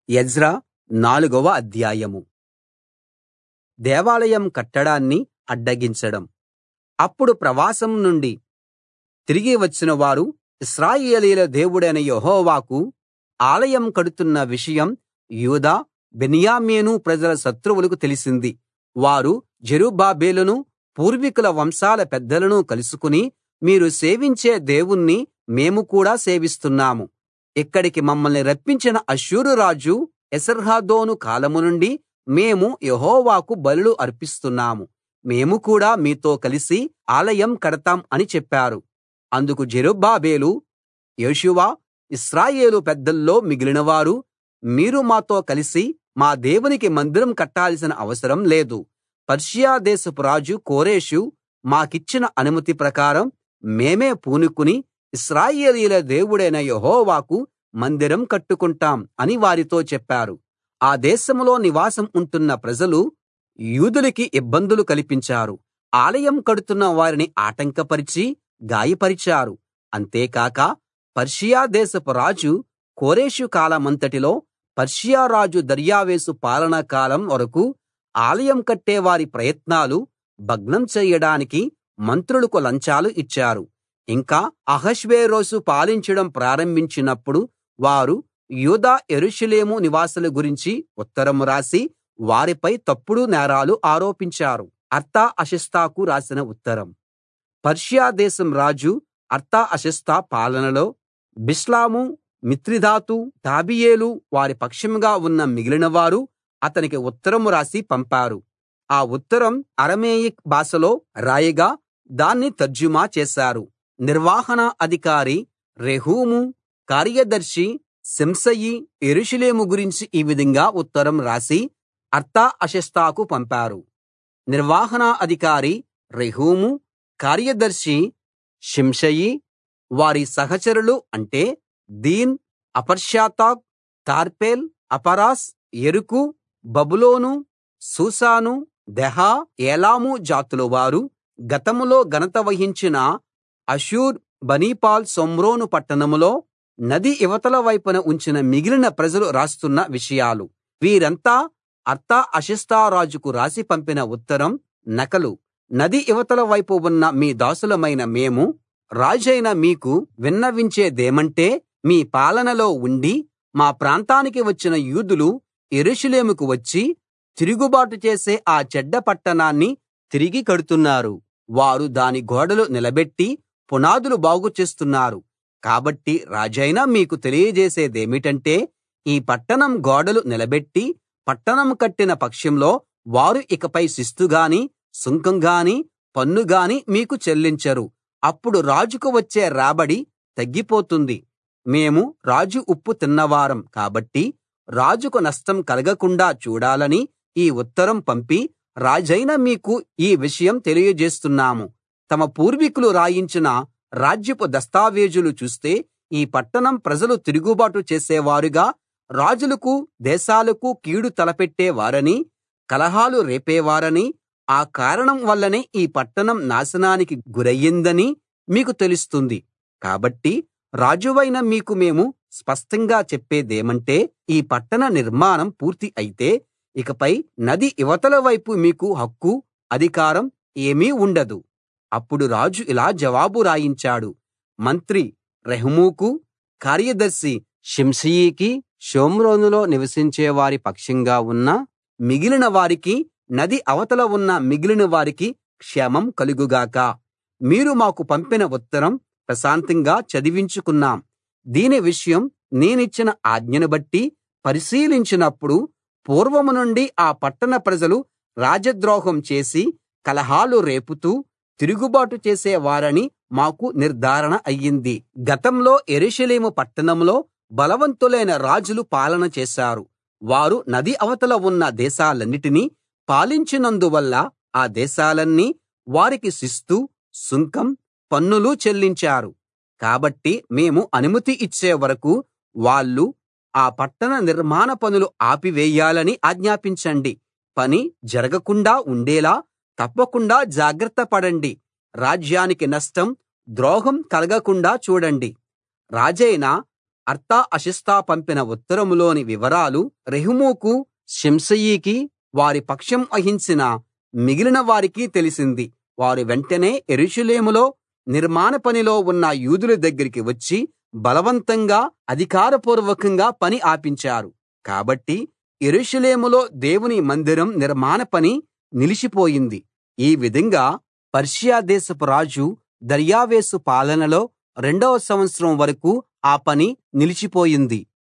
Ezra నాలుగవ అధ్యాయం దేవాలయం కట్టడాన్ని అడ్డగించడం అప్పుడు ప్రవాసం నుండి తిరిగి వచ్చిన వారు ఇశ్రాయేలీయుల దేవుడైన యెహోవాకు ఆలయం కడుతున్న విషయం యూదా బెన్యామీను ప్రజల శత్రువులకు తెలిసింది వారు జెరుబ్బాబెలును పూర్వీకుల వంశాల పెద్దలను కలుసుకుని మీరు సేవించే దేవుణ్ణి మేము కూడా సేవిస్తున్నాము ఇక్కడికి మమ్మల్ని రప్పించిన అష్షూరు రాజు ఏసర్హద్దోను కాలం నుండి మేము యెహోవాకు బలులు అర్పిస్తున్నాము మేము కూడా మీతో కలిసి ఆలయం కడతాం అని చెప్పారు అందుకు జెరుబ్బాబెలు యేషూవ ఇశ్రాయేలు పెద్దల్లో మిగిలినవారు మీరు మాతో కలిసి మా దేవునికి మందిరం కట్టాల్సిన అవసరం లేదు పర్షియా దేశపు రాజు కోరెషు మాకిచ్చిన అనుమతి ప్రకారం మేమే పూనుకుని ఇశ్రాయేలీయుల దేవుడైన యెహోవాకు మందిరం కట్టుకుంటాం అని వారితో చెప్పారు ఆ దేశంలో నివాసం ఉంటున్న ప్రజలు యూదులకి ఇబ్బందులు కల్పించారు ఆలయం కడుతున్న వారిని ఆటంకపరిచి గాయపరిచారు అంతేకాక పర్షియా దేశపు రాజు కోరెషు కాలమంతటిలో పర్షియా రాజు దర్యావేషు పాలన కాలం వరకూ ఆలయం కట్టే వారి ప్రయత్నాలు భగ్నం చెయ్యడానికి మంత్రులకు లంచాలు ఇచ్చారు ఇంకా అహష్వేరోషు పాలించడం ప్రారంభించినప్పుడు వారు యూదా యెరూషలేము నివాసుల గురించి ఉత్తరం రాసి వారిపై తప్పుడు నేరాలు ఆరోపించారు అర్తహషస్తకు రాసిన ఉత్తరం పర్షియా దేశం రాజు అర్తహషస్త పాలనలో బిష్లాము మిత్రిదాతు టాబెయేలు వారి పక్షంగా ఉన్న మిగిలినవారు అతనికి ఉత్తరం రాసి పంపారు ఆ ఉత్తరం అరమేయిక్ భాషలో రాయగా దాన్ని తర్జుమా చేశారు నిర్వహణ అధికారి రెహూము కార్యదర్శి షిమ్షయి యెరూషలేము గురించి ఈ విధంగా ఉత్తరం రాసి అర్తహషస్తకు పంపారు నిర్వహణ అధికారి రెహూము కార్యదర్శి షిమ్షయి వారి సహచరులు అంటే దీన్ అపర్షాతాక్ తార్పేల్ అపరాస్ యెరుకు బబులోను షూషాను దెహా ఏలాము జాతుల వారు గతంలో ఘనత వహించిన అషూర్ బనీపాల్ షోమ్రోను పట్టణంలో నది ఇవతల వైపున ఉంచిన మిగిలిన ప్రజలు రాస్తున్న విషయాలు వీరంతా అర్తహషస్త రాజుకు రాసి పంపిన ఉత్తరం నకలు నది ఇవతల వైపు ఉన్న మీ దాసులమైన మేము రాజైన మీకు విన్నవించేదేమంటే మీ పాలనలో ఉండి మా ప్రాంతానికి వచ్చిన యూదులు యెరూషలేముకు వచ్చి తిరుగుబాటు చేసే ఆ చెడ్డ పట్టణాన్ని తిరిగి కడుతున్నారు వారు దాని గోడలు నిలబెట్టి పునాదులు బాగు చేస్తున్నారు కాబట్టి రాజైన మీకు తెలియజేసేదేమిటంటే ఈ పట్టణం గోడలు నిలబెట్టి పట్టణం కట్టిన పక్షంలో వారు ఇకపై శిస్తు గాని సుంకం గాని పన్ను గాని మీకు చెల్లించరు అప్పుడు రాజుకు వచ్చే రాబడి తగ్గిపోతుంది మేము రాజు ఉప్పు తిన్నవారం కాబట్టి రాజుకు నష్టం కలగకుండా చూడాలని ఈ ఉత్తరం పంపి రాజైన మీకు ఈ విషయం తెలియజేస్తున్నాము తమ పూర్వీకులు రాయించిన రాజ్యపు దస్తావేజులు చూస్తే ఈ పట్టణం ప్రజలు తిరుగుబాటు చేసేవారుగా రాజులకు దేశాలకు కీడు తలపెట్టే వారని కలహాలు రేపేవారని ఆ కారణం వల్లనే ఈ పట్టణం నాశనానికి గురయ్యిందని మీకు తెలుస్తుంది కాబట్టి రాజువైన మీకు మేము స్పష్టంగా చెప్పేదేమంటే ఈ పట్టణ నిర్మాణం పూర్తి అయితే ఇకపై నది ఇవతల వైపు మీకు హక్కు అధికారం ఏమీ ఉండదు అప్పుడు రాజు ఇలా జవాబు రాయించాడు మంత్రి రెహూముకు కార్యదర్శి షిమ్షయికి షోమ్రోనులో నివసించే వారి పక్షంగా ఉన్న మిగిలిన వారికి నది అవతల ఉన్న మిగిలిన వారికి క్షేమం కలుగుగాక మీరు మాకు పంపిన ఉత్తరం ప్రశాంతంగా చదివించుకున్నాం దీని విషయం నేనిచ్చిన ఆజ్ఞను బట్టి పరిశీలించినప్పుడు పూర్వం నుండి ఆ పట్టణ ప్రజలు రాజద్రోహం చేసి కలహాలు రేపుతూ తిరుగుబాటు చేసే వారని మాకు నిర్ధారణ అయ్యింది గతంలో యెరూషలేము పట్టణంలో బలవంతులైన రాజులు పాలన చేశారు వారు నది అవతల ఉన్న దేశాలన్నిటినీ పాలించినందువల్ల ఆ దేశాలన్నీ వారికి శిస్తు సుంకం పన్నులు చెల్లించారు కాబట్టి మేము అనుమతి ఇచ్చే వరకు వాళ్ళు ఆ పట్టణ నిర్మాణ పనులు ఆపివేయాలని ఆజ్ఞాపించండి పని జరగకుండా ఉండేలా తప్పకుండా జాగ్రత్త పడండి రాజ్యానికి నష్టం ద్రోహం కలగకుండా చూడండి రాజైన అర్తహషస్త పంపిన ఉత్తరంలోని వివరాలు రెహూముకు షిమ్షయికి వారి పక్షం వహించిన మిగిలిన వారికి తెలిసింది వారు వెంటనే యెరూషలేములో నిర్మాణ పనిలో ఉన్న యూదుల దగ్గరికి వచ్చి బలవంతంగా అధికారపూర్వకంగా పని ఆపించారు కాబట్టి యెరూషలేములో దేవుని మందిరం నిర్మాణ పని నిలిచిపోయింది ఈ విధంగా పర్షియా దేశపు రాజు దర్యావేషు పాలనలో రెండవ సంవత్సరం వరకూ ఆ పని నిలిచిపోయింది